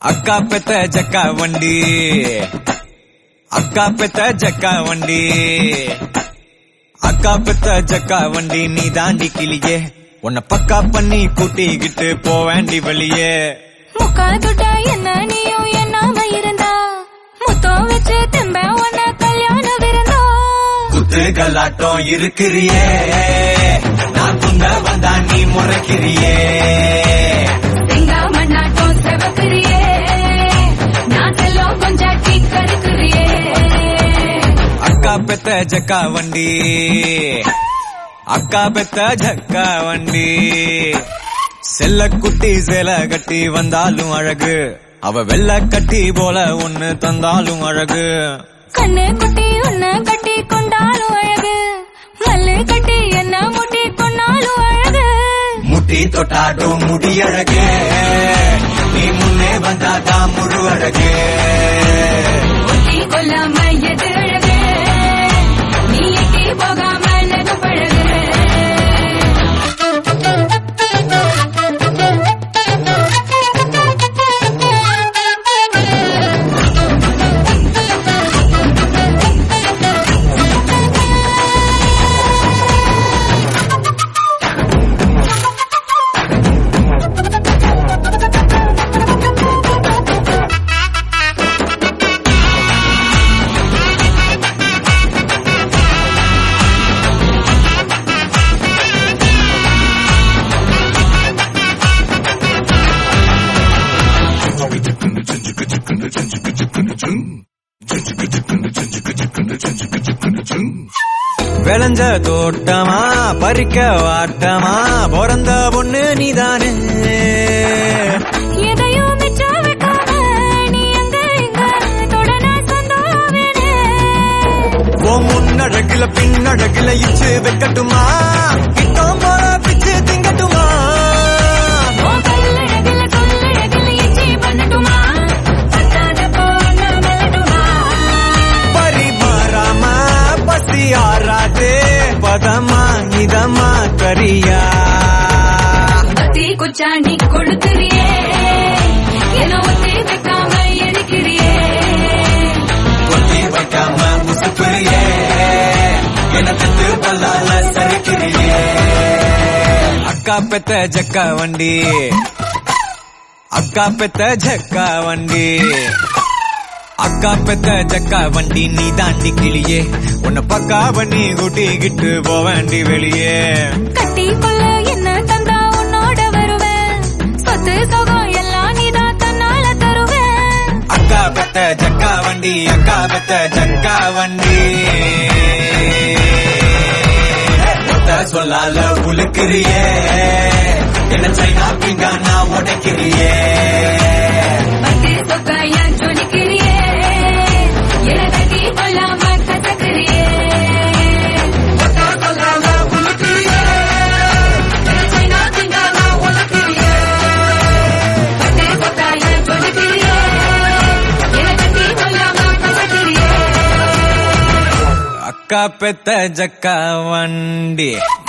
அக்கா பெத்த ஜக்கா வண்டி அக்கா பெத்த ஜக்கா வண்டி அக்கா பெத்த ஜக்கா வண்டி நீ தாண்டி கிளியே உன்னை பக்கா பண்ணி கூட்டிக்கிட்டு போவேண்டி வெளியே முக்கால் தொட்ட என்ன நீயும் என்னாம இருந்தா முத்தம் வச்சு திரும்ப உன்ன கல்யாணம் விருந்தா குத்து கல்லாட்டம் இருக்கிறியே நான் துங்க வந்தா நீ முறைக்கிறியே செங்கா மண்ணாட்டம் செவக்கிறியே நான் செல்லம் கொஞ்சம் டீ கருக்குறியே அக்கா பெத்த ஜக்கா வண்டி அக்கா பெத்த ஜக்கா வண்டி செல்ல குட்டி சேல கட்டி வந்தாலும் அழகு அவ வெள்ள கட்டி போல ஒண்ணு தந்தாலும் அழகு கண்ணு குட்டி உன்னை கட்டி கொண்டாலும் அழகு மல்லு கட்டி என்ன முட்டி கொண்டாலும் அழகு முட்டி தொட்டாடும் முடி அழகு நீ முன்னே வந்தாதான் முழு அழகு ஒட்டி கொல்லாம எது அழகு நீ எட்டி போகாம நெது பழகு விளைஞ்ச தோட்டமா பறிக்க வாட்டமா பிறந்த பொண்ணு நீதானே எதையும் மிச்சம் வைக்காம நீ அங்க இங்க தொடன சொந்தம் உன் முன்னழகுல பின்னழகுல இச்சு வைக்கட்டுமா கிட்டம் போல பிச்சு திங்கட்டுமா உன் கல்லழகுல சொல்லழகுல எச்சி பண்ணட்டுமா பத்தாத போன மெல்லட்டுமா பரிமாறாம பசி ஆறாதே பதமா இதமா கரியா பத்தி குச்சாண்டி கொளுத்துறியே என்ன ஒத்தி வைக்காம எரிக்கிறியே கொத்தி வைக்காம முசுப்புறியே என்ன தத்து பல்லால சரிக்கிறியே அக்கா பெத்த ஜக்கா வண்டி அக்கா பெத்த ஜக்கா வண்டி அக்கா பெத்த ஜக்கா வண்டி நீ தாண்டி கிளியே உன்னை பக்கா பண்ணி கூட்டிக்கிட்டு போவேண்டி வெளியே கட்டி கொள்ள என்ன தந்தா உன்னோட வருவேன் சொத்து சுகம் எல்லாம் நீதான் தன்னால தருவேன் அக்கா பெத்த ஜக்கா வண்டி அக்கா பெத்த ஜக்கா வண்டி ஒத்த சொல்லால உழுக்கிறியே என்ன சைனா பிங்கானா உடைக்கிறியே பத்தி சொக்காய ஜொலிக்கிறியே என்ன கட்டி கொள்ளாம கசக்கிறியே ஒத்த சொல்லால உழுக்கிறியே சைனா திங்காம உலக்கிறியே பத்தி சொக்காய ஜொலிக்கிறியே என்ன கட்டி கொள்ளாம கசக்கிறியே அக்கா பெத்த ஜக்கா வண்டி